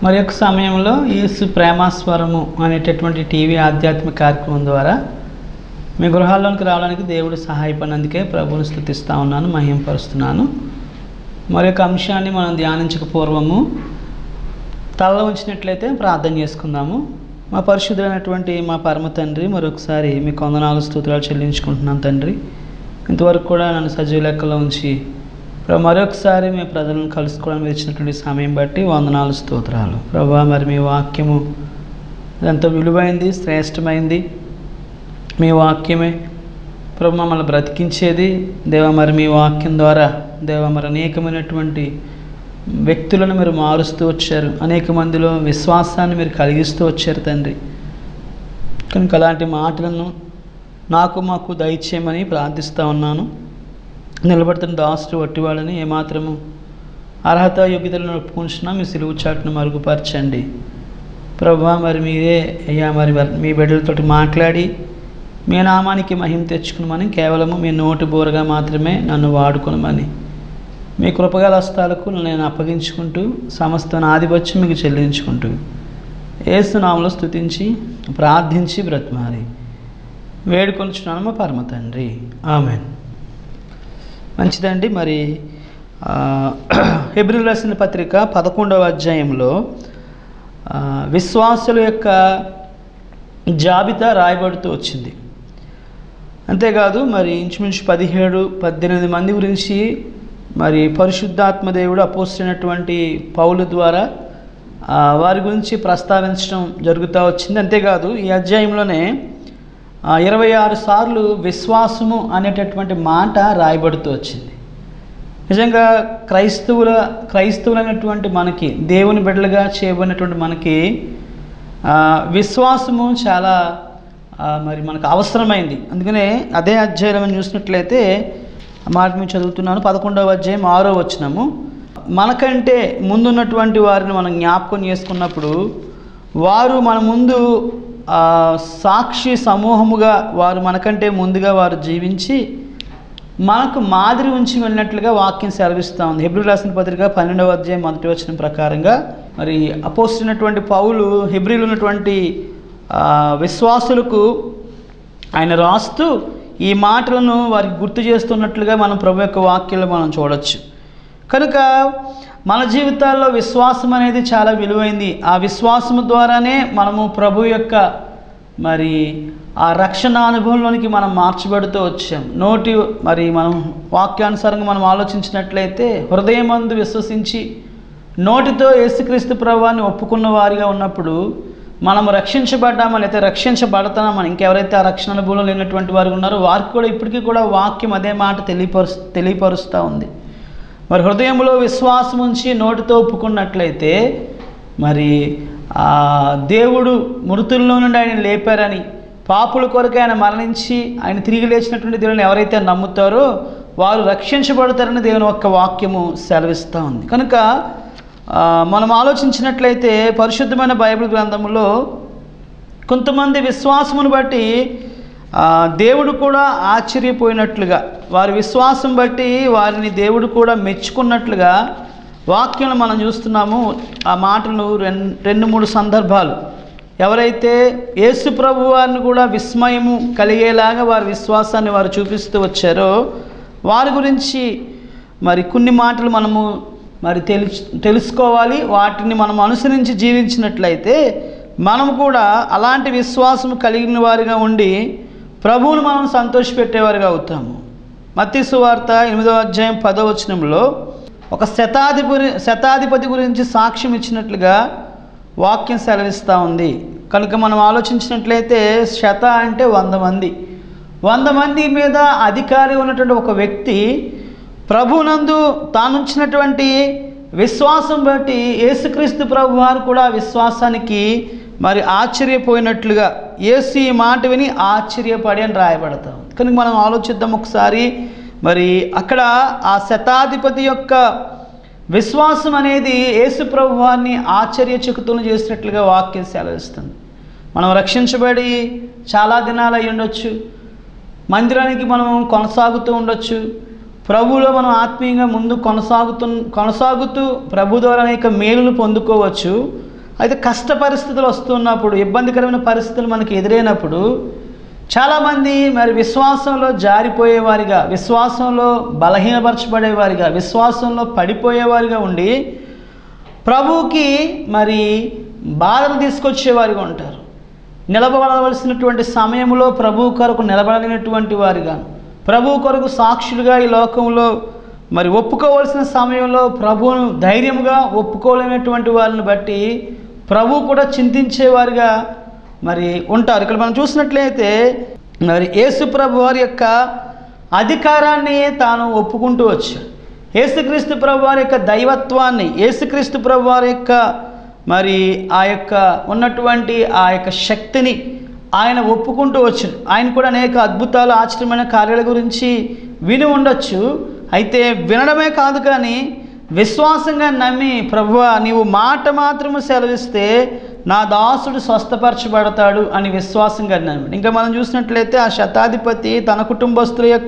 మరి యొక్క సమయంలో యేసు ప్రేమాస్వరము అనేటటువంటి టీవీ ఆధ్యాత్మిక కార్యక్రమం ద్వారా మీ గృహాల్లోనికి రావడానికి దేవుడు సహాయపడినందుకే ప్రభువుని స్థుతిస్తూ ఉన్నాను మహింపరుస్తున్నాను మరి యొక్క అంశాన్ని మనం ధ్యానించక పూర్వము తలలో ఉంచినట్లయితే ప్రార్థన చేసుకుందాము మా పరిశుద్ధులైనటువంటి మా పరమ తండ్రి మరొకసారి మీ కొందనాలు స్తోత్రాలు చెల్లించుకుంటున్నాను తండ్రి ఇంతవరకు కూడా నన్ను సజీవ లెక్కలో ఉంచి ప్రభు మరొకసారి మీ ప్రజలను కలుసుకోవడానికి ఇచ్చినటువంటి సమయం బట్టి వందనాలు స్తోత్రాలు ప్రభా మరి మీ వాక్యము ఎంతో విలువైంది శ్రేష్టమైంది మీ వాక్యమే ప్రభు మమ్మల్ని బ్రతికించేది దేవ మరి మీ వాక్యం ద్వారా దేవ మరి అనేకమైనటువంటి వ్యక్తులను మీరు మారుస్తూ వచ్చారు అనేక మందిలో విశ్వాసాన్ని మీరు కలిగిస్తూ వచ్చారు తండ్రి కనుక అలాంటి మాటలను నాకు మాకు దయచేయమని ప్రార్థిస్తూ ఉన్నాను నిలబడుతున్న దాసుడు వట్టివాళ్ళని ఏమాత్రము అర్హత యోగ్యతలను ఒప్పుకుంటున్నా మీ సిలువు చాటును మరుగుపరచండి ప్రభా మరి మీరే అయ్యా మరి మీ బిడ్డలతోటి మాట్లాడి మీ నామానికి మహిమ తెచ్చుకునమని కేవలము మీ నోటి బోరగా మాత్రమే నన్ను వాడుకునమని మీ కృపగల హస్తాలకు నేను అప్పగించుకుంటూ సమస్త ఆధిపత్యం మీకు చెల్లించుకుంటూ ఏసునామలో స్తుతించి ప్రార్థించి బ్రతిమారి వేడుకొనిచున్నాను మా పరమ తండ్రి ఆమెన్ మంచిదండి మరి హెబ్రిల్ రాసిన పత్రిక పదకొండవ అధ్యాయంలో ఆ, విశ్వాసుల యొక్క జాబితా రాయబడుతూ వచ్చింది అంతేకాదు మరి ఇంచుమించు పదిహేడు పద్దెనిమిది మంది గురించి మరి పరిశుద్ధాత్మ దేవుడు అపోసినటువంటి పౌలు ద్వారా ఆ, వారి గురించి ప్రస్తావించడం జరుగుతూ వచ్చింది అంతేకాదు ఈ అధ్యాయంలోనే ఆ, ఇరవై ఆరు సార్లు విశ్వాసము అనేటటువంటి మాట రాయబడుతూ వచ్చింది నిజంగా క్రైస్తవుల క్రైస్తవులైనటువంటి మనకి దేవుని బిడ్డలుగా చేయబడినటువంటి మనకి ఆ, విశ్వాసము చాలా ఆ, మరి మనకు అవసరమైంది అందుకనే అదే అధ్యాయం మనం చూసినట్లయితే ఆ మాట మేము చదువుతున్నాను పదకొండవ అధ్యాయం ఆరో వచ్చినాము మనకంటే ముందున్నటువంటి వారిని మనం జ్ఞాపకం చేసుకున్నప్పుడు వారు మన ముందు ఆ, సాక్షి సమూహముగా వారు మనకంటే ముందుగా వారు జీవించి మనకు మాదిరి ఉంచి వెళ్ళినట్లుగా వాక్యం సెలవిస్తూ ఉంది హెబ్రి రాసిన పత్రిక పన్నెండవ అధ్యాయం మొదటి వచ్చిన ప్రకారంగా మరి అపోస్తున్నటువంటి పౌలు హెబ్రిలు ఉన్నటువంటి ఆ, విశ్వాసులకు ఆయన రాస్తూ ఈ మాటలను వారికి గుర్తు చేస్తున్నట్లుగా మనం ప్రభు యొక్క వాక్యంలో మనం చూడొచ్చు కనుక మన జీవితాల్లో విశ్వాసం అనేది చాలా విలువైంది ఆ విశ్వాసము ద్వారానే మనము ప్రభు యొక్క మరి ఆ రక్షణ అనుభవంలోనికి మనం మార్చబడుతూ వచ్చాం నోటి మరి మనం వాక్యానుసారంగా మనం ఆలోచించినట్లయితే హృదయమందు విశ్వసించి నోటితో యేసుక్రీస్తు ప్రభువాన్ని ఒప్పుకున్న వారిగా ఉన్నప్పుడు మనం రక్షించబడ్డామా లేకపోతే రక్షించబడతామా ఇంకెవరైతే ఆ రక్షణ అనుభవంలో లేనటువంటి వారు ఉన్నారో వారికి కూడా ఇప్పటికీ కూడా వాక్యం అదే మాట తెలియపరుస్తూ తెలియపరుస్తూ ఉంది మరి హృదయంలో విశ్వాసం ఉంచి నోటితో ఒప్పుకున్నట్లయితే మరి ఆ దేవుడు మృతుల్లో నుండి ఆయన లేపారని పాపుల కొరకు ఆయన మరణించి ఆయన తిరిగి లేచినటువంటి దేవుని ఎవరైతే నమ్ముతారో వారు రక్షించబడతారని దేవుని యొక్క వాక్యము సెలవిస్తూ ఉంది కనుక ఆ, మనం ఆలోచించినట్లయితే పరిశుద్ధమైన బైబిల్ గ్రంథంలో కొంతమంది విశ్వాసమును బట్టి ఆ, దేవుడు కూడా ఆశ్చర్యపోయినట్లుగా వారి విశ్వాసం బట్టి వారిని దేవుడు కూడా మెచ్చుకున్నట్లుగా వాక్యంలో మనం చూస్తున్నాము ఆ మాటలు రెండు రెండు మూడు సందర్భాలు ఎవరైతే యేసు ప్రభు వారిని కూడా విస్మయము కలిగేలాగా వారి విశ్వాసాన్ని వారు చూపిస్తూ వచ్చారో వారి గురించి మరి కొన్ని మాటలు మనము మరి తెలుసు తెలుసుకోవాలి వాటిని మనం అనుసరించి జీవించినట్లయితే మనం కూడా అలాంటి విశ్వాసం కలిగిన వారిగా ఉండి ప్రభువును మనం సంతోషపెట్టేవారుగా అవుతాము మత్తి సువార్త ఎనిమిదవ అధ్యాయం పదవ వచనంలో ఒక శతాధిపతి శతాధిపతి గురించి సాక్ష్యం ఇచ్చినట్లుగా వాక్యం సెలవిస్తూ ఉంది కనుక మనం ఆలోచించినట్లయితే శత అంటే వంద మంది వంద మంది మీద అధికారి ఉన్నటువంటి ఒక వ్యక్తి ప్రభునందు తానుంచినటువంటి విశ్వాసం బట్టి యేసుక్రీస్తు ప్రభు వారు కూడా ఆ విశ్వాసానికి మరి ఆశ్చర్యపోయినట్లుగా యేసు ఈ మాట విని ఆశ్చర్యపడి అని రాయబడతాం కనుక మనం ఆలోచిద్దాం ఒకసారి మరి అక్కడ ఆ శతాధిపతి యొక్క విశ్వాసం అనేది యేసు ప్రభు వారిని ఆశ్చర్యచకుతులు చేసినట్లుగా వాక్యం సెలవిస్తుంది మనం రక్షించబడి చాలా దినాలు అయి ఉండొచ్చు మందిరానికి మనం కొనసాగుతూ ఉండొచ్చు ప్రభువులో మనం ఆత్మీయంగా ముందు కొనసాగుతూ కొనసాగుతూ ప్రభు ద్వారా అనేక మేలును పొందుకోవచ్చు అయితే కష్ట పరిస్థితులు వస్తున్నప్పుడు ఇబ్బందికరమైన పరిస్థితులు మనకి ఎదురైనప్పుడు చాలామంది మరి విశ్వాసంలో జారిపోయేవారిగా విశ్వాసంలో బలహీనపరచబడేవారిగా విశ్వాసంలో పడిపోయేవారిగా ఉండి ప్రభువుకి మరి బాధలు తీసుకొచ్చేవారిగా ఉంటారు నిలబడవలసినటువంటి సమయంలో ప్రభు కొరకు నిలబడలేనటువంటి వారిగా ప్రభు కొరకు సాక్షులుగా ఈ లోకంలో మరి ఒప్పుకోవలసిన సమయంలో ప్రభువును ధైర్యంగా ఒప్పుకోలేనటువంటి వారిని బట్టి ప్రభు కూడా చింతించేవారిగా మరి ఉంటారు ఇక్కడ మనం చూసినట్లయితే మరి యేసు ప్రభు వారి యొక్క అధికారాన్ని తాను ఒప్పుకుంటూ వచ్చాడు యేసుక్రీస్తు ప్రభు వారి యొక్క దైవత్వాన్ని యేసుక్రీస్తు ప్రభు వారి యొక్క మరి ఆ యొక్క ఉన్నటువంటి ఆ యొక్క శక్తిని ఆయన ఒప్పుకుంటూ వచ్చాడు ఆయన కూడా అనేక అద్భుతాలు ఆశ్చర్యమైన కార్యాల గురించి విని ఉండొచ్చు అయితే వినడమే కాదు కానీ విశ్వాసంగా నమ్మి ప్రభువా నీవు మాట మాత్రము సెలవిస్తే నా దాసుడు స్వస్థపరచబడతాడు అని విశ్వాసంగా నమ్మి ఇంకా మనం చూసినట్లయితే ఆ శతాధిపతి తన కుటుంబస్తుల యొక్క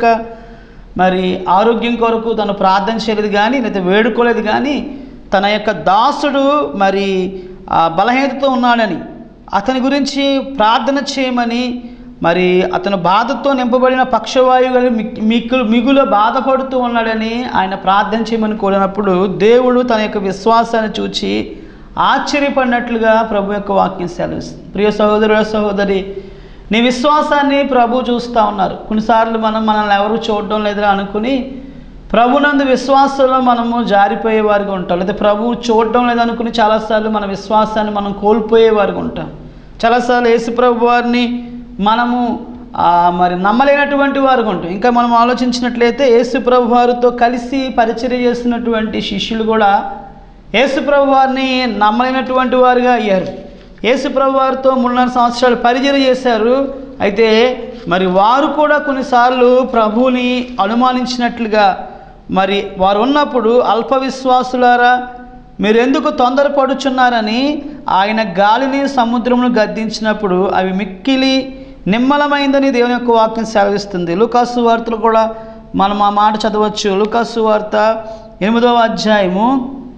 మరి ఆరోగ్యం కొరకు తను ప్రార్థన చేయలేదు కానీ లేదా వేడుకోలేదు కానీ తన యొక్క దాసుడు మరి ఆ బలహీనతతో ఉన్నాడని అతని గురించి ప్రార్థన చేయమని మరి అతను బాధతో నింపబడిన పక్షవాయువు మిగులు మిగులు బాధపడుతూ ఉన్నాడని ఆయన ప్రార్థన చేయమని కోరినప్పుడు దేవుడు తన యొక్క విశ్వాసాన్ని చూచి ఆశ్చర్యపడినట్లుగా ప్రభు యొక్క వాక్యం సెలవిస్తుంది ప్రియ సహోదరుల సహోదరి నీ విశ్వాసాన్ని ప్రభు చూస్తూ ఉన్నారు కొన్నిసార్లు మనం మనల్ని ఎవరు చూడడం లేదని అనుకుని ప్రభునందు విశ్వాసంలో మనము జారిపోయేవారుగా ఉంటాం లేదా ప్రభువు చూడడం లేదనుకుని చాలాసార్లు మన విశ్వాసాన్ని మనం కోల్పోయేవారుగా ఉంటాం చాలాసార్లు యేసు ప్రభు వారిని మనము ఆ, మరి నమ్మలేనటువంటి వారుగా ఉంటాం ఇంకా మనం ఆలోచించినట్లయితే యేసు ప్రభు వారితో కలిసి పరిచర్య చేస్తున్నటువంటి శిష్యులు కూడా యేసు ప్రభు వారిని నమ్మలేనటువంటి వారుగా అయ్యారు యేసు ప్రభు వారితో మూడున్నర సంవత్సరాలు పరిచర్య చేశారు అయితే మరి వారు కూడా కొన్నిసార్లు ప్రభువుని అనుమానించినట్లుగా మరి వారు ఉన్నప్పుడు అల్ప విశ్వాసులారా మీరెందుకు తొందరపడుచున్నారని ఆయన గాలిని సముద్రమును గద్దించినప్పుడు అవి మిక్కిలి నిమ్మలమైందని దేవుని యొక్క వాక్యం సెలవిస్తుంది లుకాసు వార్తలు కూడా మనం ఆ మాట చదవచ్చు లుకాసు వార్త ఎనిమిదవ అధ్యాయము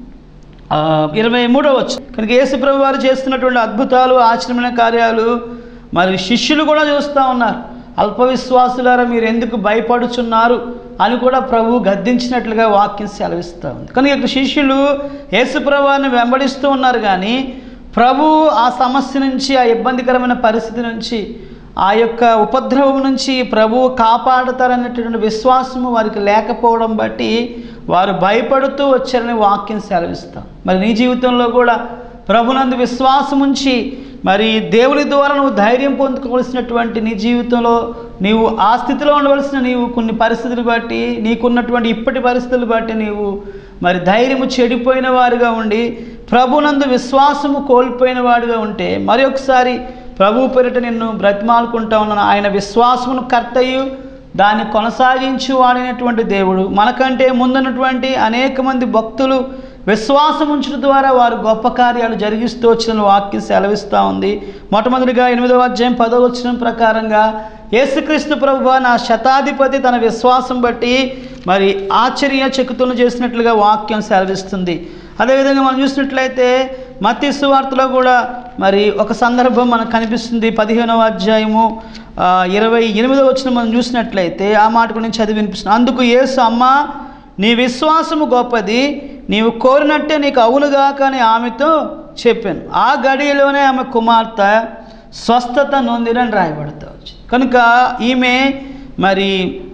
ఆ, ఇరవై మూడో వచ్చు కనుక యేసుప్రభు వారు చేస్తున్నటువంటి అద్భుతాలు ఆశ్చర్యమైన కార్యాలు మరి శిష్యులు కూడా చూస్తూ ఉన్నారు అల్ప విశ్వాసులారా మీరు ఎందుకు భయపడుచున్నారు అని కూడా ప్రభు గద్దించినట్లుగా వాక్యం సెలవిస్తూ ఉంది కనుక ఇక్కడ శిష్యులు యేసుప్రభువారిని వెంబడిస్తూ ఉన్నారు కానీ ప్రభు ఆ సమస్య నుంచి ఆ ఇబ్బందికరమైన పరిస్థితి నుంచి ఆ యొక్క ఉపద్రవం నుంచి ప్రభువు కాపాడుతారనేటటువంటి విశ్వాసము వారికి లేకపోవడం బట్టి వారు భయపడుతూ వచ్చారని వాక్యం సెలవిస్తాం మరి నీ జీవితంలో కూడా ప్రభునందు విశ్వాసం ఉంచి మరి దేవుని ద్వారా నువ్వు ధైర్యం పొందుకోవలసినటువంటి నీ జీవితంలో నీవు ఆ స్థితిలో ఉండవలసిన నీవు కొన్ని పరిస్థితులు బట్టి నీకున్నటువంటి ఇప్పటి పరిస్థితులు బట్టి నీవు మరి ధైర్యము చెడిపోయిన వారుగా ఉండి ప్రభునందు విశ్వాసము కోల్పోయిన వాడుగా ఉంటే మరి ఒకసారి ప్రభు పేరిట నిన్ను బ్రతిమాలుకుంటా ఉన్నాను ఆయన విశ్వాసమును కర్తయు దాన్ని కొనసాగించి వాడినటువంటి దేవుడు మనకంటే ముందున్నటువంటి అనేక మంది భక్తులు విశ్వాసం ఉంచడం ద్వారా వారు గొప్ప కార్యాలు జరిగిస్తూ వచ్చిన వాక్యం సెలవిస్తూ ఉంది మొట్టమొదటిగా ఎనిమిదవ అధ్యాయం పదవ వచ్చిన ప్రకారంగా యేసుక్రీస్తు ప్రభు నా శతాధిపతి తన విశ్వాసం బట్టి మరి ఆశ్చర్య చెక్కుతును చేసినట్లుగా వాక్యం సెలవిస్తుంది అదేవిధంగా మనం చూసినట్లయితే మత్తి సువార్తలో కూడా మరి ఒక సందర్భం మనకు కనిపిస్తుంది పదిహేనవ అధ్యాయము ఆ, ఇరవై ఎనిమిదవ వచ్చిన మనం చూసినట్లయితే ఆ మాట గురించి చదివి వినిపిస్తుంది అందుకు యేసు అమ్మ నీ విశ్వాసము గొప్పది నీవు కోరినట్టే నీకు అవునుగాక అని ఆమెతో చెప్పాను ఆ గడియలోనే ఆమె కుమార్తె స్వస్థత నొందిరని రాయబడతా వచ్చింది కనుక ఈమె మరి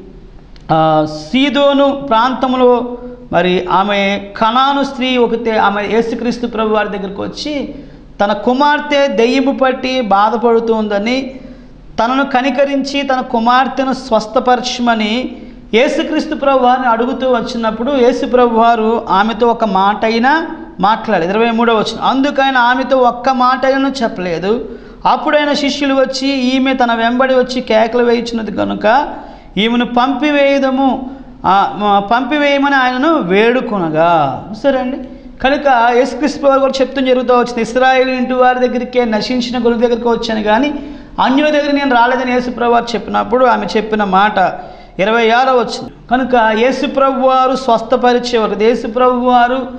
ఆ, సీదోను ప్రాంతంలో మరి ఆమె కణాను స్త్రీ ఒకతే ఆమె యేసుక్రీస్తు ప్రభు వారి దగ్గరికి వచ్చి తన కుమార్తె దెయ్యము పట్టి బాధపడుతూ ఉందని తనను కనికరించి తన కుమార్తెను స్వస్థపరచమని యేసుక్రీస్తు ప్రభు వారిని అడుగుతూ వచ్చినప్పుడు యేసు ప్రభు వారు ఆమెతో ఒక మాట అయినా మాట్లాడలేదు ఇరవై మూడో వచ్చిన అందుకైనా ఆమెతో ఒక్క మాట అయినా చెప్పలేదు అప్పుడైన శిష్యులు వచ్చి ఈమె తన వెంబడి వచ్చి కేకలు వేయించినది కనుక ఈమెను పంపివేయదము ఆ, మ- పంపివేయమని ఆయనను వేడుకొనగా సరే అండి కనుక యేసుక్రీస్తు వారు కూడా చెప్తూ జరుగుతూ వచ్చింది ఇస్రాయేల్ ఇంటి వారి దగ్గరికే నశించిన గురువు దగ్గరికి వచ్చాను కానీ అన్యుల దగ్గర నేను రాలేదని యేసుప్రభు వారు చెప్పినప్పుడు ఆమె చెప్పిన మాట ఇరవై ఆరో వచ్చింది కనుక యేసుప్రభు వారు స్వస్థపరిచేవారు యేసుప్రభు వారు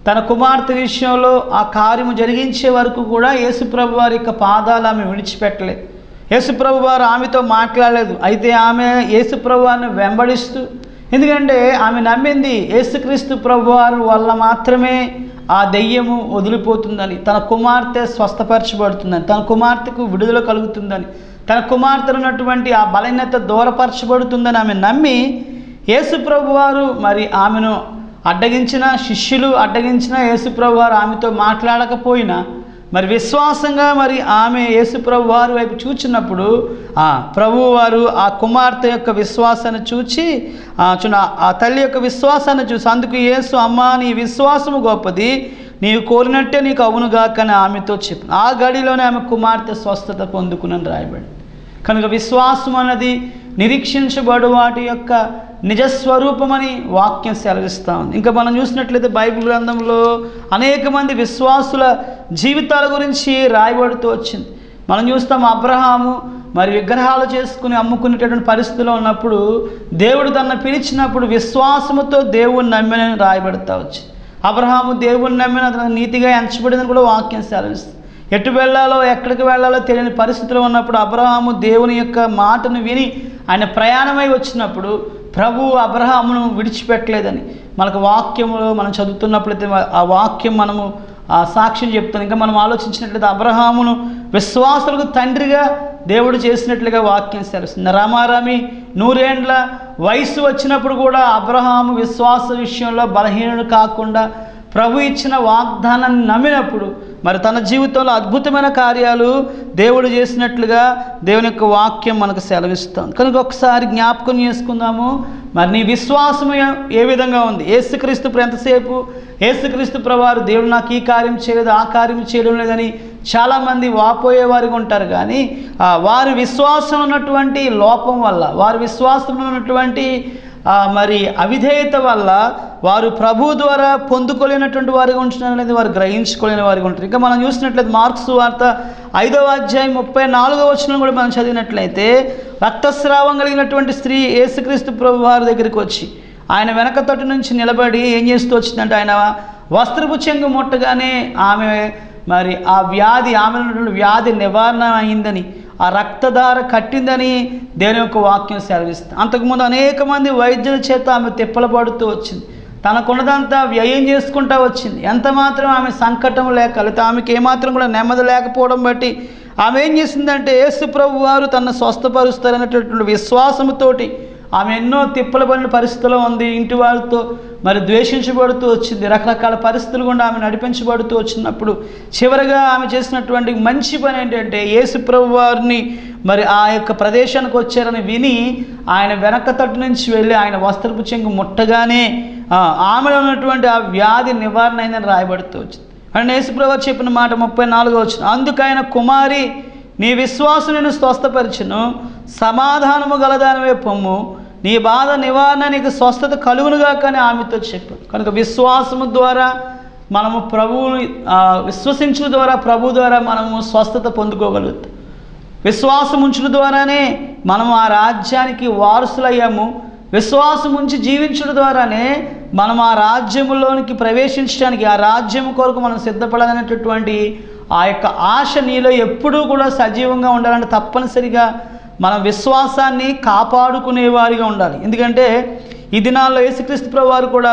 తన కుమార్తె విషయంలో ఆ కార్యము జరిగించే వరకు కూడా యేసుప్రభు వారి యొక్క పాదాలు ఆమె విడిచిపెట్టలేదు యేసుప్రభు వారు ఆమెతో మాట్లాడలేదు అయితే ఆమె యేసుప్రభు వారిని వెంబడిస్తూ ఎందుకంటే ఆమె నమ్మింది యేసుక్రీస్తు ప్రభు వారి వల్ల మాత్రమే ఆ దెయ్యము వదిలిపోతుందని తన కుమార్తె స్వస్థపరచబడుతుందని తన కుమార్తెకు విడుదల కలుగుతుందని తన కుమార్తెలో ఉన్నటువంటి ఆ బలహీనత దూరపరచబడుతుందని ఆమె నమ్మి యేసుప్రభు వారు మరి ఆమెను అడ్డగించిన శిష్యులు అడ్డగించిన యేసుప్రభు వారు ఆమెతో మాట్లాడకపోయినా మరి విశ్వాసంగా మరి ఆమె యేసుప్రభు వారి వైపు చూచినప్పుడు ఆ ప్రభు వారు ఆ కుమార్తె యొక్క విశ్వాసాన్ని చూచి ఆ చున ఆ తల్లి యొక్క విశ్వాసాన్ని చూసి అందుకు యేసు అమ్మా నీ విశ్వాసము గొప్పది నీవు కోరినట్టే నీకు అవునుగాకని ఆమెతో చెప్పు ఆ గడిలోనే ఆమె కుమార్తె స్వస్థత పొందుకునని రాయబడి కనుక విశ్వాసం అన్నది నిరీక్షించబడు వాటి యొక్క నిజస్వరూపమని వాక్యం సెలవిస్తూ ఉంది ఇంకా మనం చూసినట్లయితే బైబిల్ గ్రంథంలో అనేక మంది విశ్వాసుల జీవితాల గురించి రాయబడుతూ వచ్చింది మనం చూస్తాం అబ్రహాము మరి విగ్రహాలు చేసుకుని అమ్ముకునేటటువంటి పరిస్థితిలో ఉన్నప్పుడు దేవుడు తనను పిలిచినప్పుడు విశ్వాసముతో దేవుని నమ్మినని రాయబడుతూ వచ్చింది అబ్రహాము దేవుని నమ్మిన అతను నీతిగా ఎంచబడిందని కూడా వాక్యం సెలవిస్తుంది ఎటు వెళ్ళాలో ఎక్కడికి వెళ్ళాలో తెలియని పరిస్థితిలో ఉన్నప్పుడు అబ్రహాము దేవుని యొక్క మాటను విని ఆయన ప్రయాణమై వచ్చినప్పుడు ప్రభు అబ్రహామును విడిచిపెట్టలేదని మనకు వాక్యములో మనం చదువుతున్నప్పుడైతే ఆ వాక్యం మనము ఆ సాక్ష్యం చెప్తాను ఇంకా మనం ఆలోచించినట్లయితే అబ్రహామును విశ్వాసులకు తండ్రిగా దేవుడు చేసినట్లుగా వాక్యం సెలవుస్తుంది రామారామి నూరేండ్ల వయసు వచ్చినప్పుడు కూడా అబ్రహాము విశ్వాస విషయంలో బలహీనుడు కాకుండా ప్రభు ఇచ్చిన వాగ్దానాన్ని నమ్మినప్పుడు మరి తన జీవితంలో అద్భుతమైన కార్యాలు దేవుడు చేసినట్లుగా దేవుని యొక్క వాక్యం మనకు సెలవిస్తుంది కనుక ఒకసారి జ్ఞాపకం చేసుకుందాము మరి నీ విశ్వాసం ఏ విధంగా ఉంది ఏసుక్రీస్తు ఇప్పుడు ఎంతసేపు ఏసుక్రీస్తు ప్రవారు దేవుడు నాకు ఈ కార్యం చేయలేదు ఆ కార్యం చేయడం లేదని చాలామంది వాపోయే వారిగా ఉంటారు కానీ ఆ, వారి విశ్వాసం ఉన్నటువంటి లోపం వల్ల వారి విశ్వాసంలో ఉన్నటువంటి ఆ, మరి అవిధేయత వల్ల వారు ప్రభు ద్వారా పొందుకోలేనటువంటి వారిగా ఉంటున్నారు అనేది వారు గ్రహించుకోలేని వారిగా ఉంటారు ఇంకా మనం చూసినట్లయితే మార్క్స్ వార్త ఐదవ అధ్యాయం ముప్పై నాలుగవ వచనం కూడా మనం చదివినట్లయితే రక్తస్రావం కలిగినటువంటి స్త్రీ యేసుక్రీస్తు ప్రభు వారి దగ్గరికి వచ్చి ఆయన వెనక తట్టు నుంచి నిలబడి ఏం చేస్తూ వచ్చిందంటే ఆయన వస్త్రపు చెంగు ముట్టగానే ఆమె మరి ఆ వ్యాధి ఆమె ఉన్నటువంటి వ్యాధి నివారణ అయిందని ఆ రక్తధార కట్టిందని దేవుని యొక్క వాక్యం సెలవిస్తుంది అంతకుముందు అనేక మంది వైద్యుల చేత ఆమె తిప్పలు పడుతూ వచ్చింది తనకున్నదంతా వ్యయం చేసుకుంటా వచ్చింది ఎంత మాత్రం ఆమె సంకటం లేక లేకపోతే ఆమెకి ఏమాత్రం కూడా నెమ్మది లేకపోవడం బట్టి ఆమె ఏం చేసిందంటే యేసు ప్రభు వారు తనను స్వస్థపరుస్తారనేటటువంటి విశ్వాసముతోటి ఆమె ఎన్నో తిప్పలు పడిన పరిస్థితిలో ఉంది ఇంటి వారితో మరి ద్వేషించబడుతూ వచ్చింది రకరకాల పరిస్థితులు గుండా ఆమె నడిపించబడుతూ వచ్చినప్పుడు చివరిగా ఆమె చేసినటువంటి మంచి పని ఏంటంటే యేసు ప్రభు వారిని మరి ఆ యొక్క ప్రదేశానికి వచ్చారని విని ఆయన వెనక తట్టు నుంచి వెళ్ళి ఆయన వస్త్రపు చెంగు ముట్టగానే ఆ, ఆమెలో ఉన్నటువంటి ఆ వ్యాధి నివారణ అయిందని రాయబడుతూ వచ్చింది అండ్ యేసుప్రభు చెప్పిన మాట ముప్పై నాలుగో వచ్చిన అందుకైన కుమారి నీ విశ్వాసం నేను స్వస్థపరిచును సమాధానము గలదానివే పొమ్ము నీ బాధ నివారణ నీకు స్వస్థత కలుగునుగా కానీ ఆమెతో చెప్పు కనుక విశ్వాసము ద్వారా మనము ప్రభువుని ఆ, విశ్వసించు ద్వారా ప్రభు ద్వారా మనము స్వస్థత పొందుకోగలుగుతాం విశ్వాసం ఉంచడం ద్వారానే మనం ఆ రాజ్యానికి వారసులయ్యాము విశ్వాసం ఉంచి జీవించడం ద్వారానే మనం ఆ రాజ్యములోనికి ప్రవేశించడానికి ఆ రాజ్యం కొరకు మనం సిద్ధపడాలనేటటువంటి ఆ యొక్క ఆశ నీలో ఎప్పుడూ కూడా సజీవంగా ఉండాలంటే తప్పనిసరిగా మన విశ్వాసాన్ని కాపాడుకునే వారిగా ఉండాలి ఎందుకంటే ఈ దినాల్లో యేసుక్రీస్తు ప్రభు వారు కూడా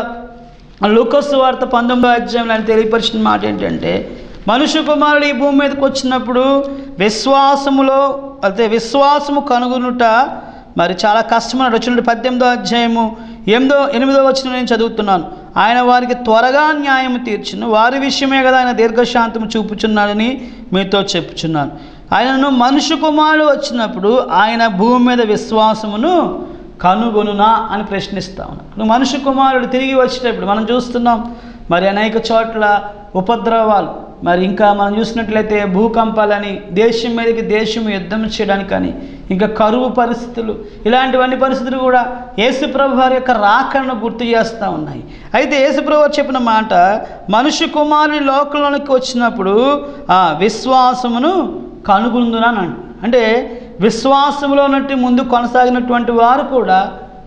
లూకస్ వార్త పంతొమ్మిదో అధ్యాయంలో ఆయన తెలియపరిచిన మాట ఏంటంటే మనుష్య కుమారుడు ఈ భూమి మీదకి వచ్చినప్పుడు విశ్వాసములో అయితే విశ్వాసము కనుగొనుట మరి చాలా కష్టమని వచ్చినట్టు పద్దెనిమిదో అధ్యాయము ఎనిమిదో ఎనిమిదో వచ్చిన నేను చదువుతున్నాను ఆయన వారికి త్వరగా న్యాయం తీర్చును వారి విషయమే కదా ఆయన దీర్ఘశాంతము చూపుచున్నాడని మీతో చెప్పుచున్నాను ఆయనను మనుష్య కుమారుడు వచ్చినప్పుడు ఆయన భూమి మీద విశ్వాసమును కనుగొనునా అని ప్రశ్నిస్తా ఉన్నాను మనుష్య కుమారుడు తిరిగి వచ్చేటప్పుడు మనం చూస్తున్నాం మరి అనేక చోట్ల ఉపద్రవాలు మరి ఇంకా మనం చూసినట్లయితే భూకంపాలని దేశం మీదకి దేశం యుద్ధం చేయడానికి కానీ ఇంకా కరువు పరిస్థితులు ఇలాంటివన్నీ పరిస్థితులు కూడా యేసుప్రభు వారి యొక్క రాకను గుర్తు చేస్తూ ఉన్నాయి అయితే యేసుప్రభు వారు చెప్పిన మాట మనుష్య కుమారుని లోకంలోనికి వచ్చినప్పుడు ఆ విశ్వాసమును కనుగొందునని అంట అంటే విశ్వాసంలో ఉన్నట్టు ముందు కొనసాగినటువంటి వారు కూడా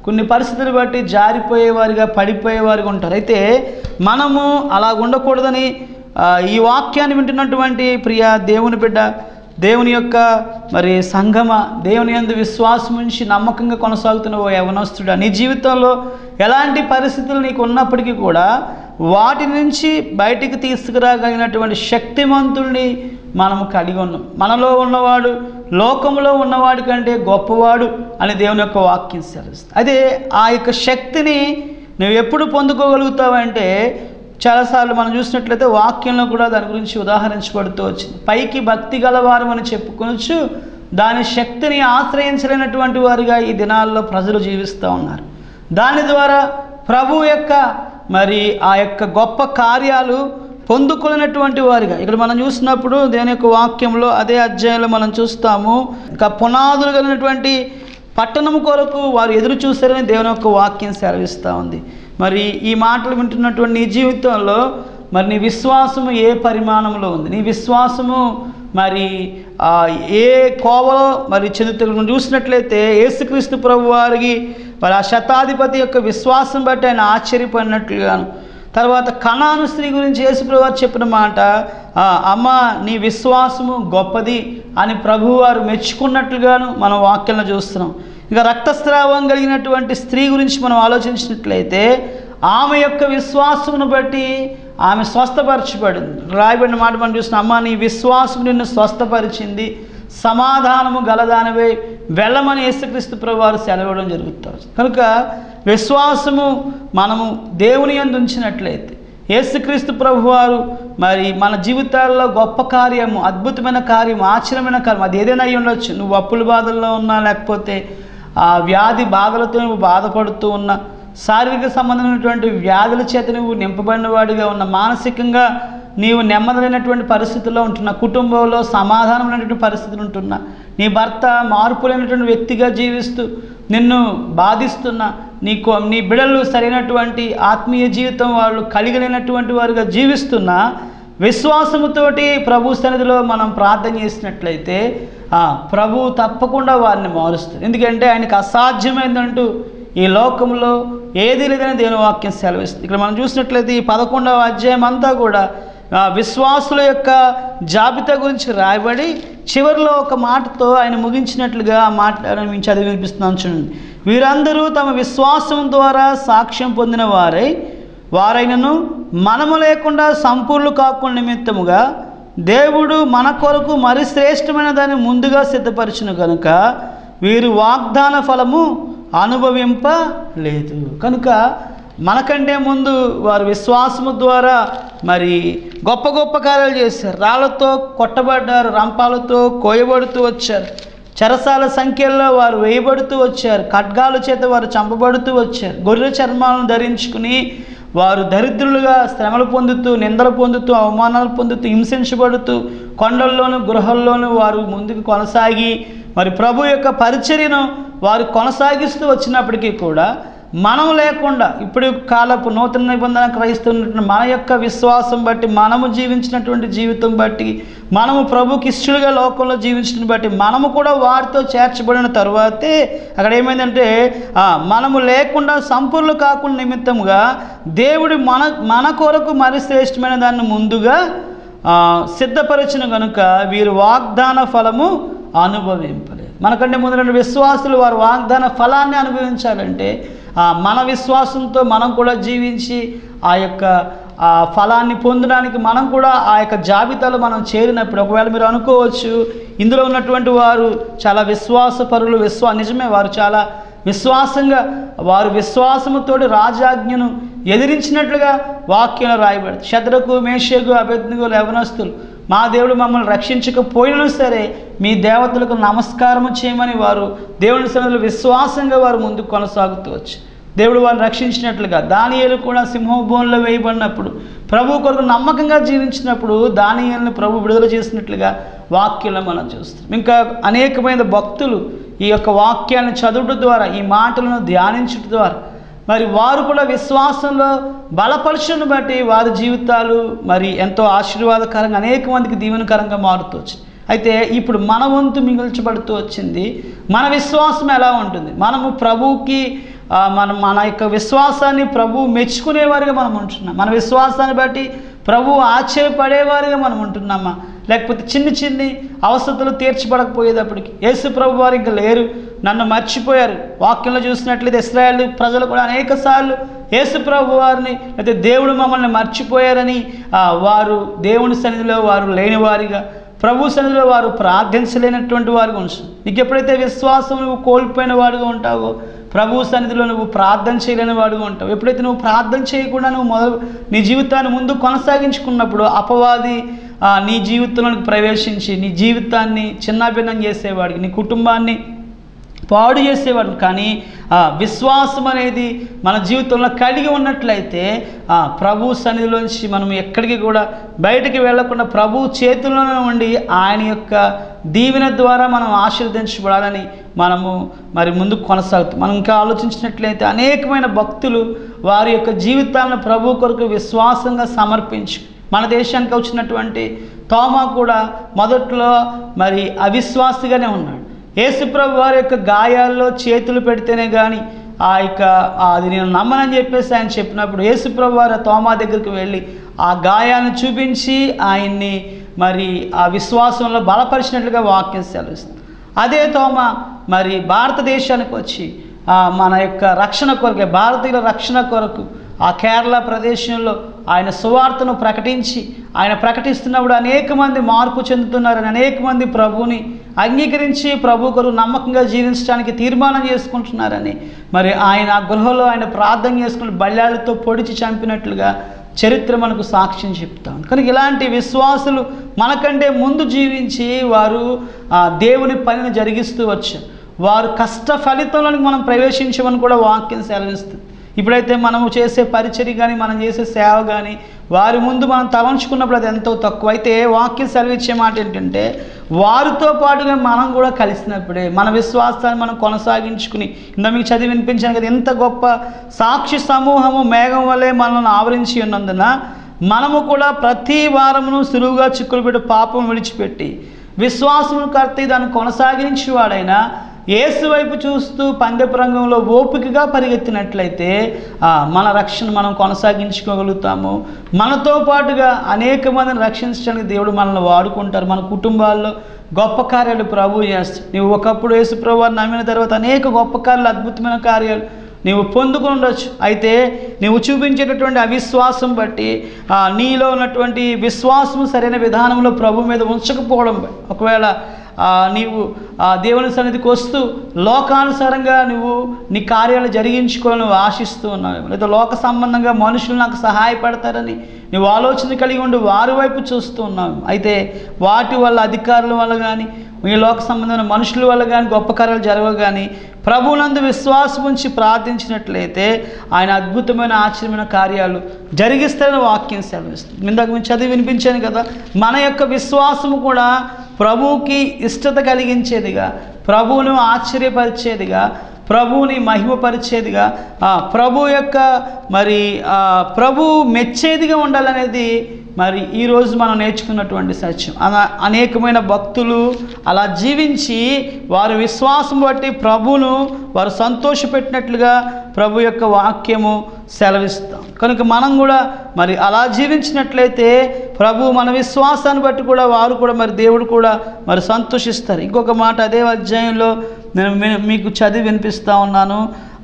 కొన్ని పరిస్థితులు బట్టి జారిపోయేవారిగా పడిపోయేవారిగా ఉంటారు అయితే మనము అలా ఉండకూడదని ఆ, ఈ వాక్యాన్ని వింటున్నటువంటి ప్రియ దేవుని బిడ్డ దేవుని యొక్క మరి సంగమ దేవుని యందు విశ్వాసం ఉంచి నమ్మకంగా కొనసాగుతున్న ఓ యవనస్తుడా నీ జీవితంలో ఎలాంటి పరిస్థితులు నీకు ఉన్నప్పటికీ కూడా వాటి నుంచి బయటికి తీసుకురాగలిగినటువంటి శక్తిమంతుల్ని మనము కలిగి ఉన్నాం మనలో ఉన్నవాడు లోకంలో ఉన్నవాడి కంటే గొప్పవాడు అని దేవుని యొక్క వాక్యం సెలవుస్తుంది అదే ఆ యొక్క శక్తిని నువ్వు ఎప్పుడు పొందుకోగలుగుతావంటే చాలాసార్లు మనం చూసినట్లయితే వాక్యంలో కూడా దాని గురించి ఉదాహరించబడుతూ వచ్చింది పైకి భక్తి గలవారు అని చెప్పుకొనొచ్చు దాని శక్తిని ఆశ్రయించలేనటువంటి వారుగా ఈ దినాల్లో ప్రజలు జీవిస్తూ ఉన్నారు దాని ద్వారా ప్రభు యొక్క మరి ఆ యొక్క గొప్ప కార్యాలు పొందుకున్నటువంటి వారిగా ఇక్కడ మనం చూసినప్పుడు దేని యొక్క వాక్యంలో అదే అధ్యాయంలో మనం చూస్తాము ఇంకా పునాదులు కలిగినటువంటి పట్టణం కొరకు వారు ఎదురు చూశారని దేవుని యొక్క వాక్యం సెలవిస్తూ ఉంది మరి ఈ మాటలు వింటున్నటువంటి నీ జీవితంలో మరి నీ విశ్వాసము ఏ పరిమాణంలో ఉంది నీ విశ్వాసము మరి ఆ, ఏ కోవలో మరి చెందుతూ మనం చూసినట్లయితే యేసుక్రీస్తు ప్రభు వారికి మరి ఆ శతాధిపతి యొక్క విశ్వాసం బట్టి ఆయన ఆశ్చర్యపడినట్లుగాను తర్వాత కణాను స్త్రీ గురించి యేసుప్రభు వారు చెప్పిన మాట "ఆ, అమ్మ నీ విశ్వాసము గొప్పది అని ప్రభువారు మెచ్చుకున్నట్లుగాను మనం వాక్యంలో చూస్తున్నాం ఇంకా రక్తస్రావం కలిగినటువంటి స్త్రీ గురించి మనం ఆలోచించినట్లయితే ఆమె యొక్క విశ్వాసమును బట్టి ఆమె స్వస్థపరచబడింది రాయబడిన మాట మనం చూసిన అమ్మ నీ విశ్వాసం నిన్ను స్వస్థపరిచింది సమాధానము గలదానివే వెళ్ళమని యేసుక్రీస్తు ప్రభు వారు సెలవడం జరుగుతుంది కనుక విశ్వాసము మనము దేవుని యందు ఉంచినట్లయితే యేసుక్రీస్తు ప్రభు వారు మరి మన జీవితాల్లో గొప్ప కార్యము అద్భుతమైన కార్యం ఆశ్చర్యమైన కార్యం అది ఏదైనా అయి ఉండొచ్చు నువ్వు అప్పుల బాధల్లో ఉన్నా లేకపోతే ఆ వ్యాధి బాధలతో నువ్వు బాధపడుతూ ఉన్నా శారీరక సంబంధమైనటువంటి వ్యాధుల చేత నువ్వు నింపబడిన వాడిగా ఉన్న మానసికంగా నీవు నెమ్మదైనటువంటి పరిస్థితుల్లో ఉంటున్నా కుటుంబంలో సమాధానం లేనటువంటి పరిస్థితులు ఉంటున్నా నీ భర్త మార్పు లేనటువంటి వ్యక్తిగా జీవిస్తూ నిన్ను బాధిస్తున్నా నీకు నీ బిడలు సరైనటువంటి ఆత్మీయ జీవితం వాళ్ళు కలిగలేనటువంటి వారుగా జీవిస్తున్నా విశ్వాసముతోటి ప్రభు సన్నిధిలో మనం ప్రార్థన చేసినట్లయితే ఆ, ప్రభు తప్పకుండా వారిని మారుస్తుంది ఎందుకంటే ఆయనకు అసాధ్యమైందంటూ ఈ లోకంలో ఏది లేదని దేవుని వాక్యం సెలవిస్తుంది ఇక్కడ మనం చూసినట్లయితే ఈ పదకొండవ అధ్యాయం అంతా కూడా ఆ, విశ్వాసుల యొక్క జాబితా గురించి రాయబడి చివరిలో ఒక మాటతో ఆయన ముగించినట్లుగా ఆ మాట మేము చదివి వినిపిస్తున్నాను చూడండి వీరందరూ తమ విశ్వాసం ద్వారా సాక్ష్యం పొందిన వారై వారైనను మనము లేకుండా సంపూర్ణ కాకుండా నిమిత్తముగా దేవుడు మన కొరకు మరి శ్రేష్టమైన దాన్ని ముందుగా సిద్ధపరిచిన కనుక వీరు వాగ్దాన ఫలము అనుభవింపలేదు కనుక మనకంటే ముందు వారు విశ్వాసము ద్వారా మరి గొప్ప గొప్ప కార్యాలు చేశారు రాళ్ళతో కొట్టబడ్డారు రంపాలతో కోయబడుతూ వచ్చారు చెరసాల సంఖ్యల్లో వారు వేయబడుతూ వచ్చారు ఖడ్గాల చేత వారు చంపబడుతూ వచ్చారు గొర్రె చర్మాలను ధరించుకుని వారు దరిద్రులుగా శ్రమలు పొందుతూ నిందలు పొందుతూ అవమానాలు పొందుతూ హింసించబడుతూ కొండల్లోనూ గృహల్లోనూ వారు ముందుకు కొనసాగి మరి ప్రభు యొక్క పరిచర్యను వారు కొనసాగిస్తూ వచ్చినప్పటికీ కూడా మనం లేకుండా ఇప్పుడు కాలపు నూతన నిబంధన క్రైస్తున్నటువంటి మన యొక్క విశ్వాసం బట్టి మనము జీవించినటువంటి జీవితం బట్టి మనము ప్రభుకి ఇష్టలుగా లోకంలో జీవించడం బట్టి మనము కూడా వారితో చేర్చబడిన తరువాతే అక్కడ ఏమైందంటే ఆ, మనము లేకుండా సంపూర్ణ కాకుండా నిమిత్తముగా దేవుడు మన మన కొరకు మరి శ్రేష్టమైన దాన్ని ముందుగా ఆ, సిద్ధపరిచిన కనుక వీరు వాగ్దాన ఫలము అనుభవింపలేదు మనకంటే ముందు రెండు విశ్వాసులు వారు వాగ్దాన ఫలాన్ని అనుభవించాలంటే ఆ, మన విశ్వాసంతో మనం కూడా జీవించి ఆ యొక్క ఆ ఫలాన్ని పొందడానికి మనం కూడా ఆ యొక్క జాబితాలో మనం చేరినప్పుడు ఒకవేళ మీరు అనుకోవచ్చు ఇందులో ఉన్నటువంటి వారు చాలా విశ్వాసపరులు విశ్వా నిజమే వారు చాలా విశ్వాసంగా వారు విశ్వాసముతోటి రాజాజ్ఞను ఎదిరించినట్లుగా వాక్యంలో రాయబడింది శత్రకు మేషకు అభ్యర్థికు లవనస్తులు మా దేవుడు మమ్మల్ని రక్షించకపోయినా సరే మీ దేవతలకు నమస్కారం చేయమని వారు దేవుని సన్నిధిలో విశ్వాసంగా వారు ముందుకు కొనసాగుతూ వచ్చి దేవుడు వారిని రక్షించినట్లుగా దానియేలు కూడా సింహభూమిలో వేయబడినప్పుడు ప్రభు కొరకు నమ్మకంగా జీవించినప్పుడు దానియేలుని ప్రభు విడుదల చేసినట్లుగా వాక్యంలో మనం చూస్తాం ఇంకా అనేకమైన భక్తులు ఈ యొక్క వాక్యాన్ని చదువుట ద్వారా ఈ మాటలను ధ్యానించడం ద్వారా మరి వారు కూడా విశ్వాసంలో బలపరచును బట్టి వారి జీవితాలు మరి ఎంతో ఆశీర్వాదకరంగా అనేక మందికి దీవెనకరంగా మారుతూ వచ్చింది అయితే ఇప్పుడు మన వంతు మిగిల్చబడుతూ వచ్చింది మన విశ్వాసం ఎలా ఉంటుంది మనము ప్రభువుకి ఆ, మనం మన యొక్క విశ్వాసాన్ని ప్రభు మెచ్చుకునేవారుగా మనం ఉంటున్నాం మన విశ్వాసాన్ని బట్టి ప్రభు ఆశ్చర్యపడేవారుగా మనం ఉంటున్నామా లేకపోతే చిన్ని చిన్ని అవసరతలు తీర్చబడకపోయేటప్పటికి యేసు ప్రభు వారు ఇంకా లేరు నన్ను మర్చిపోయారు వాక్యంలో చూసినట్లయితే ఇస్రాయేల్ ప్రజలు కూడా అనేక సార్లు యేసు ప్రభు వారిని లేకపోతే దేవుడు మమ్మల్ని మర్చిపోయారని ఆ, వారు దేవుని సన్నిధిలో వారు లేనివారిగా ప్రభు సన్నిధిలో వారు ప్రార్థించలేనటువంటి వారుగా ఉంచు నీకు ఎప్పుడైతే విశ్వాసం నువ్వు కోల్పోయిన వాడుగా ఉంటావో ప్రభు సన్నిధిలో నువ్వు ప్రార్థన చేయలేని వాడుగా ఉంటావు ఎప్పుడైతే నువ్వు ప్రార్థన చేయకుండా నువ్వు మొదలు నీ జీవితాన్ని ముందు కొనసాగించుకున్నప్పుడు అపవాది ఆ, నీ జీవితంలోకి ప్రవేశించి నీ జీవితాన్ని చిన్నాభిన్నం చేసేవాడికి నీ కుటుంబాన్ని పాడు చేసేవాడు కానీ ఆ విశ్వాసం అనేది మన జీవితంలో కలిగి ఉన్నట్లయితే ఆ ప్రభు సన్నిధిలోంచి మనం ఎక్కడికి కూడా బయటికి వెళ్ళకుండా ప్రభు చేతుల్లోనే ఉండి ఆయన యొక్క దీవెన ద్వారా మనం ఆశీర్వదించబడాలని మనము మరి ముందుకు కొనసాగుతాం మనం ఇంకా ఆలోచించినట్లయితే అనేకమైన భక్తులు వారి యొక్క జీవితాలను ప్రభు కొరకు విశ్వాసంగా సమర్పించు మన దేశానికి వచ్చినటువంటి తోమా కూడా మొదట్లో మరి అవిశ్వాసిగానే ఉన్నాడు యేసుప్రభు వారి యొక్క గాయాల్లో చేతులు పెడితేనే కానీ ఆ యొక్క ఆ అది నేను నమ్మనని చెప్పేసి ఆయన చెప్పినప్పుడు యేసుప్రభు వారు ఆ తోమా దగ్గరికి వెళ్ళి ఆ గాయాన్ని చూపించి ఆయన్ని మరి ఆ విశ్వాసంలో బలపరిచినట్లుగా వాక్యం సెలవుస్తుంది అదే తోమ మరి భారతదేశానికి వచ్చి ఆ, మన యొక్క రక్షణ కొరకే భారతీయుల రక్షణ కొరకు ఆ కేరళ ప్రదేశంలో ఆయన సువార్తను ప్రకటించి ఆయన ప్రకటిస్తున్నప్పుడు అనేక మంది మార్పు చెందుతున్నారని అనేక మంది ప్రభువుని అంగీకరించి ప్రభు కొరకు నమ్మకంగా జీవించడానికి తీర్మానం చేసుకుంటున్నారని మరి ఆయన ఆ గృహలో ఆయన ప్రార్థన చేసుకుని బల్లాలతో పొడిచి చంపినట్లుగా చరిత్ర మనకు సాక్ష్యం చెప్తాం కనుక ఇలాంటి విశ్వాసులు మనకంటే ముందు జీవించి వారు ఆ దేవుని పనిని జరిగిస్తూ వచ్చారు వారు కష్ట ఫలితంలోనికి మనం ప్రవేశించమని కూడా వాక్యం సెలవిస్తుంది ఇప్పుడైతే మనము చేసే పరిచర్య కానీ మనం చేసే సేవ కానీ వారి ముందు మనం తలంచుకున్నప్పుడు అది ఎంతో తక్కువ అయితే వాక్యం సెలవిచ్చే మాట ఏంటంటే వారితో పాటుగా మనం కూడా కలిసినప్పుడే మన విశ్వాసాన్ని మనం కొనసాగించుకుని ఇంత మీకు చదివి వినిపించాను కదా ఎంత గొప్ప సాక్షి సమూహము మేఘం వల్లే మనల్ని ఆవరించి ఉన్నందున మనము కూడా ప్రతి వారమును సులువుగా చిక్కులు పెట్టి పాపం విడిచిపెట్టి విశ్వాసమును కర్తి దాన్ని కొనసాగించి వాడైనా యేసు వైపు చూస్తూ పందెపు రంగంలో ఓపికగా పరిగెత్తినట్లయితే ఆ, మన రక్షణ మనం కొనసాగించుకోగలుగుతాము మనతో పాటుగా అనేక మందిని రక్షించడానికి దేవుడు మనల్ని వాడుకుంటారు మన కుటుంబాల్లో గొప్ప కార్యాలు ప్రభు చేస్తాడు నీవు ఒకప్పుడు యేసు ప్రభు నమ్మిన తర్వాత అనేక గొప్ప కార్యాలు అద్భుతమైన కార్యాలు నీవు పొందుకుని ఉండొచ్చు అయితే నీవు చూపించేటటువంటి అవిశ్వాసం బట్టి ఆ, నీలో ఉన్నటువంటి విశ్వాసం సరైన విధానంలో ప్రభు మీద ఉంచకపోవడం బట్టి ఒకవేళ ఆ, నీవు ఆ, దేవుని సన్నిధికి వస్తూ లోకానుసారంగా నువ్వు నీ కార్యాలు జరిగించుకోవాలని నువ్వు ఆశిస్తూ ఉన్నావు లేదా లోక సంబంధంగా మనుషులు నాకు సహాయపడతారని నువ్వు ఆలోచన కలిగి ఉండి వారి వైపు చూస్తూ ఉన్నావు అయితే వాటి వల్ల అధికారుల వల్ల కానీ ఈ లోక సంబంధమైన మనుషుల వల్ల కానీ గొప్ప కార్యాలు జరగవు కానీ ప్రభువునందు విశ్వాసం ఉంచి ప్రార్థించినట్లయితే ఆయన అద్భుతమైన ఆశ్చర్యమైన కార్యాలు జరిగిస్తారని వాక్యం సెలవిస్తుంది ఇందాక మేము చదివి వినిపించాను కదా మన యొక్క విశ్వాసము కూడా ప్రభువుకి ఇష్టత కలిగించేదిగా ప్రభువును ఆశ్చర్యపరిచేదిగా ప్రభువుని మహిమపరిచేదిగా ఆ, ప్రభు యొక్క మరి ఆ, ప్రభు మెచ్చేదిగా ఉండాలనేది మరి ఈరోజు మనం నేర్చుకున్నటువంటి సత్యం అలా అనేకమైన భక్తులు అలా జీవించి వారి విశ్వాసం బట్టి ప్రభువును వారు సంతోషపెట్టినట్లుగా ప్రభు యొక్క వాక్యము సెలవిస్తాం కనుక మనం కూడా మరి అలా జీవించినట్లయితే ప్రభు మన విశ్వాసాన్ని బట్టి కూడా వారు కూడా మరి దేవుడు కూడా మరి సంతోషిస్తారు ఇంకొక మాట అదే అధ్యాయంలో నేను మీ- మీకు చదివి వినిపిస్తూ ఉన్నాను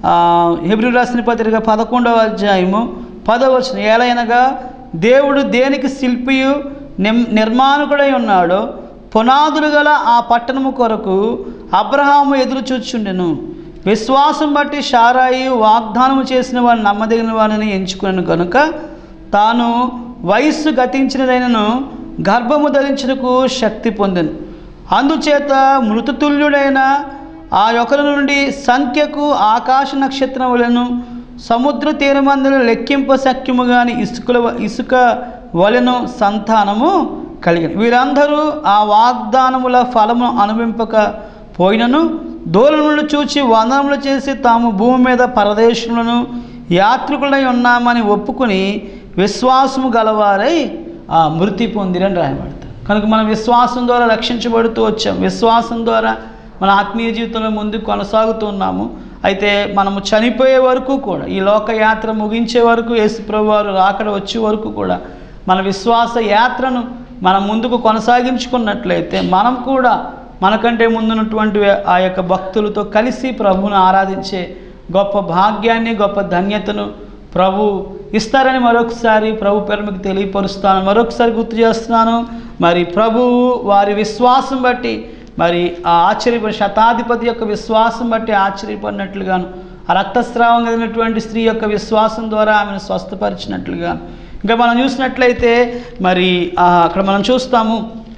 హెబ్రి రాసిన పత్రిక పదకొండవ అధ్యాయము పదవచనం ఏలైనగా దేవుడు దేనికి శిల్పియు నిమ్ నిర్మాణకుడై ఉన్నాడో పునాదులు గల ఆ పట్టణము కొరకు అబ్రహాము ఎదురు చూచుండెను విశ్వాసం బట్టి షారాయి వాగ్దానము చేసిన వాడిని నమ్మదగిన వాడిని ఎంచుకున్నాను కనుక తాను వయస్సు గతించినదైనను గర్భము ధరించుటకు శక్తి పొందెను అందుచేత మృతతుల్యుడైన ఆ యొకల నుండి సంఖ్యకు ఆకాశ నక్షత్రములను సముద్ర తీరమందులు లెక్కింప శక్యము గాని ఇసుకల ఇసుక వలెను సంతానము కలిగిన వీరందరూ ఆ వాగ్దానముల ఫలము అనుభవింపక పోయినను దూరములు చూచి వందనములు చేసి తాము భూమి మీద పరదేశములను యాత్రికులై ఉన్నామని ఒప్పుకొని విశ్వాసము గలవారై ఆ మృతి పొందిరని రాయబడతారు కనుక మనం విశ్వాసం ద్వారా రక్షించబడుతూ వచ్చాం విశ్వాసం ద్వారా మన ఆత్మీయ జీవితంలో ముందుకు కొనసాగుతూ ఉన్నాము అయితే మనము చనిపోయే వరకు కూడా ఈ లోకయాత్ర ముగించే వరకు యేసుప్రభు వారు రాకడ వచ్చే వరకు కూడా మన విశ్వాస యాత్రను మనం ముందుకు కొనసాగించుకున్నట్లయితే మనం కూడా మనకంటే ముందున్నటువంటి ఆ యొక్క భక్తులతో కలిసి ప్రభువును ఆరాధించే గొప్ప భాగ్యాన్ని గొప్ప ధన్యతను ప్రభు ఇస్తారని మరొకసారి ప్రభు పేరు మీకు తెలియపరుస్తాను మరొకసారి గుర్తు చేస్తున్నాను మరి ప్రభు వారి విశ్వాసం బట్టి మరి ఆ ఆశ్చర్యపడి శతాధిపతి యొక్క విశ్వాసం బట్టి ఆశ్చర్యపడినట్లుగాను ఆ రక్తస్రావం కలిగినటువంటి స్త్రీ యొక్క విశ్వాసం ద్వారా ఆమెను స్వస్థపరిచినట్లుగాను ఇంకా మనం చూసినట్లయితే మరి ఆ, అక్కడ మనం చూస్తాము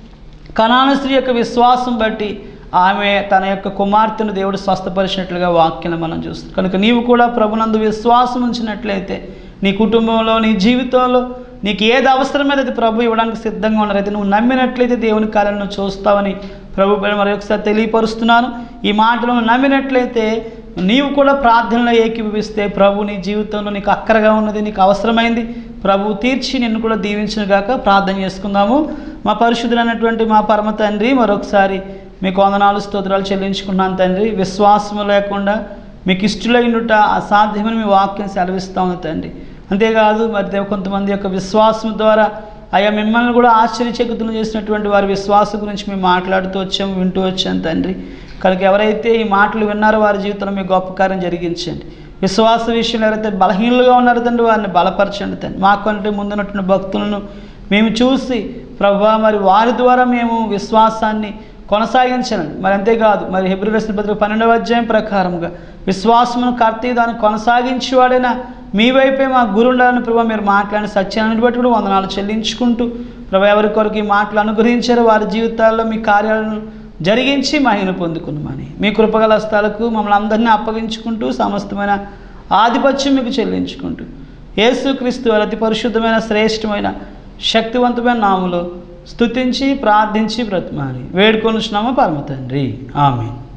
కనాన స్త్రీ యొక్క విశ్వాసం బట్టి ఆమె తన యొక్క కుమార్తెను దేవుడు స్వస్థపరిచినట్లుగా వాక్యం మనం చూస్తాం కనుక నీవు కూడా ప్రభునందు విశ్వాసం ఉంచినట్లయితే నీ కుటుంబంలో నీ జీవితంలో నీకు ఏది అవసరమైతే అది ప్రభు ఇవ్వడానికి సిద్ధంగా ఉన్నారు అయితే నువ్వు నమ్మినట్లయితే దేవుని కార్యాలను చూస్తావని ప్రభు పేరు మరి ఒకసారి తెలియపరుస్తున్నాను ఈ మాటలను నమ్మినట్లయితే నీవు కూడా ప్రార్థనలో ఏకీభవిస్తే ప్రభు నీ జీవితంలో నీకు అక్కరగా ఉన్నది నీకు అవసరమైంది ప్రభు తీర్చి నిన్ను కూడా దీవించిన గాక ప్రార్థన చేసుకుందాము మా పరిశుద్ధులైనటువంటి మా పరమ తండ్రి మరొకసారి మీకు వందనాలు స్తోత్రాలు చెల్లించుకున్నాను తండ్రి విశ్వాసము లేకుండా మీకు ఇష్టలైనట అసాధ్యమని మీ వాక్యం సెలవిస్తా ఉంది తండ్రి అంతేకాదు మరి దేవ కొంతమంది యొక్క విశ్వాసం ద్వారా అయ్యా మిమ్మల్ని కూడా ఆశ్చర్యచకితులు చేసినటువంటి వారి విశ్వాసం గురించి మేము మాట్లాడుతూ వచ్చాము వింటూ వచ్చాం తండ్రి కనుక ఎవరైతే ఈ మాటలు విన్నారో వారి జీవితంలో మీ గొప్ప కార్యం జరిగించండి విశ్వాస విషయంలో ఎవరైతే బలహీనులుగా ఉన్నారో తండ్రి వారిని బలపరచండి తండ్రి మాకంటే ముందున్నటువంటి భక్తులను మేము చూసి ప్రభా మరి వారి ద్వారా మేము విశ్వాసాన్ని కొనసాగించండి మరి అంతేకాదు మరి హెబ్రి రసిన పత్రిక పన్నెండవ అధ్యాయం ప్రకారంగా విశ్వాసమును కర్తి దాన్ని కొనసాగించేవాడైనా మీ వైపే మా గురుండాలని ప్రభావ మీరు మాట్లాడిన సత్యాన్ని బట్టి కూడా వందనాలు చెల్లించుకుంటూ ప్రభా ఎవరి కొరకు ఈ మాటలు అనుగ్రహించారో వారి జీవితాల్లో మీ కార్యాలను జరిగించి మహిళను పొందుకున్నామని మీ కృపగల హస్తాలకు మమ్మల్ని అందరినీ అప్పగించుకుంటూ సమస్తమైన ఆధిపత్యం మీకు చెల్లించుకుంటూ యేసుక్రీస్తు వారి అతి పరిశుద్ధమైన శ్రేష్టమైన శక్తివంతమైన నాములో స్తుతించి ప్రార్థించి బ్రతిమాలి వేడుకొనుచున్నాము పరమ తండ్రి ఆమె